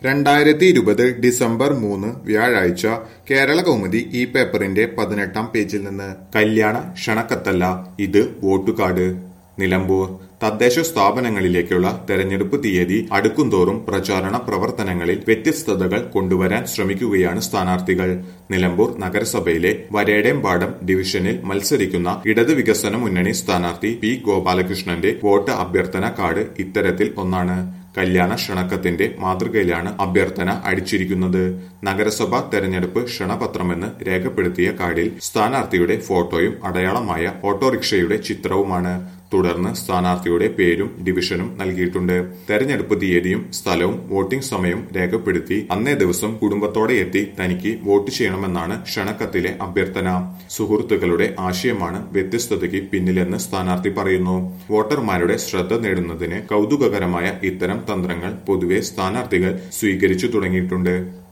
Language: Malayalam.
രണ്ടായിരത്തി ഇരുപത് ഡിസംബർ മൂന്ന് വ്യാഴാഴ്ച കേരള കൗമുദി ഈ പേപ്പറിന്റെ പതിനെട്ടാം പേജിൽ നിന്ന് കല്യാണ ക്ഷണക്കത്തല്ല ഇത് വോട്ടുകാർഡ് നിലമ്പൂർ തദ്ദേശ സ്ഥാപനങ്ങളിലേക്കുള്ള തെരഞ്ഞെടുപ്പ് തീയതി അടുക്കുംതോറും പ്രചാരണ പ്രവർത്തനങ്ങളിൽ വ്യത്യസ്തതകൾ കൊണ്ടുവരാൻ ശ്രമിക്കുകയാണ് സ്ഥാനാർത്ഥികൾ നിലമ്പൂർ നഗരസഭയിലെ വരേടേമ്പാടം ഡിവിഷനിൽ മത്സരിക്കുന്ന ഇടത് വികസന മുന്നണി സ്ഥാനാർത്ഥി പി ഗോപാലകൃഷ്ണന്റെ വോട്ട് അഭ്യർത്ഥന കാർഡ് ഇത്തരത്തിൽ ഒന്നാണ് കല്യാണ ക്ഷണക്കത്തിന്റെ മാതൃകയിലാണ് അഭ്യർത്ഥന അടിച്ചിരിക്കുന്നത് നഗരസഭാ തെരഞ്ഞെടുപ്പ് ക്ഷണപത്രമെന്ന് രേഖപ്പെടുത്തിയ കാർഡിൽ സ്ഥാനാർത്ഥിയുടെ ഫോട്ടോയും അടയാളമായ ഓട്ടോറിക്ഷയുടെ ചിത്രവുമാണ് തുടർന്ന് സ്ഥാനാർത്ഥിയുടെ പേരും ഡിവിഷനും നൽകിയിട്ടുണ്ട് തെരഞ്ഞെടുപ്പ് തീയതിയും സ്ഥലവും വോട്ടിംഗ് സമയവും രേഖപ്പെടുത്തി അന്നേ ദിവസം കുടുംബത്തോടെ എത്തി തനിക്ക് വോട്ട് ചെയ്യണമെന്നാണ് ക്ഷണക്കത്തിലെ അഭ്യർത്ഥന സുഹൃത്തുക്കളുടെ ആശയമാണ് വ്യത്യസ്തതയ്ക്ക് പിന്നിലെന്ന് സ്ഥാനാർത്ഥി പറയുന്നു വോട്ടർമാരുടെ ശ്രദ്ധ നേടുന്നതിന് കൗതുകകരമായ ഇത്തരം തന്ത്രങ്ങൾ പൊതുവെ സ്ഥാനാർത്ഥികൾ സ്വീകരിച്ചു തുടങ്ങിയിട്ടുണ്ട്